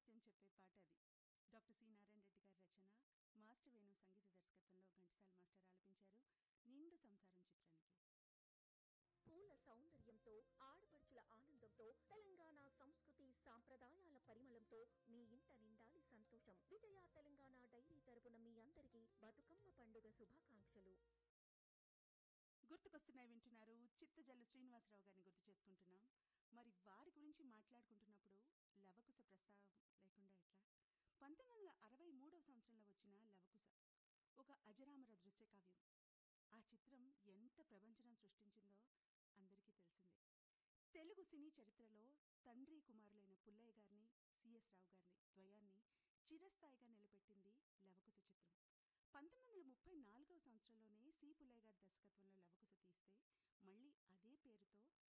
సత్యం చెప్పే పాట అది డాక్టర్ సి నారాయణ రెడ్డి గారి రచన మాస్టర్ వేణు సంగీత దర్శకత్వంలో ఘంటసాల మాస్టర్ ఆలపించారు నిండు సంసారం చిత్రానికి పూల సౌందర్యంతో ఆడపడుచుల ఆనందంతో తెలంగాణ సంస్కృతి సాంప్రదాయాల పరిమళంతో మీ ఇంట నిండాలి సంతోషం విజయ తెలంగాణ డైరీ తరపున మీ అందరికీ బతుకమ్మ పండుగ శుభాకాంక్షలు గుర్తుకొస్తున్నాయి వింటున్నారు చిత్తజల్లు శ్రీనివాసరావు గారిని గుర్తు చేసుకుంటున్నాం మరి వారి గురించి మాట్లాడుకుంటున్నప్పుడు లవకుశ ప్రస్తావం లేకుండా ఎట్లా పంతొమ్మిది వందల అరవై మూడవ సంవత్సరంలో వచ్చిన లవకుశ ఒక అజరామర దృశ్య కావ్యం ఆ చిత్రం ఎంత ప్రభంజనం సృష్టించిందో అందరికీ తెలిసిందే తెలుగు సినీ చరిత్రలో తండ్రి కుమారులైన పుల్లయ్య గారిని సిఎస్ రావు గారిని ద్వయాన్ని చిరస్థాయిగా నిలబెట్టింది లవకుశ చిత్రం పంతొమ్మిది వందల ముప్పై నాలుగవ సంవత్సరంలోనే సి పుల్లయ్య గారి దర్శకత్వంలో లవకుశ తీస్తే మళ్ళీ అదే పేరుతో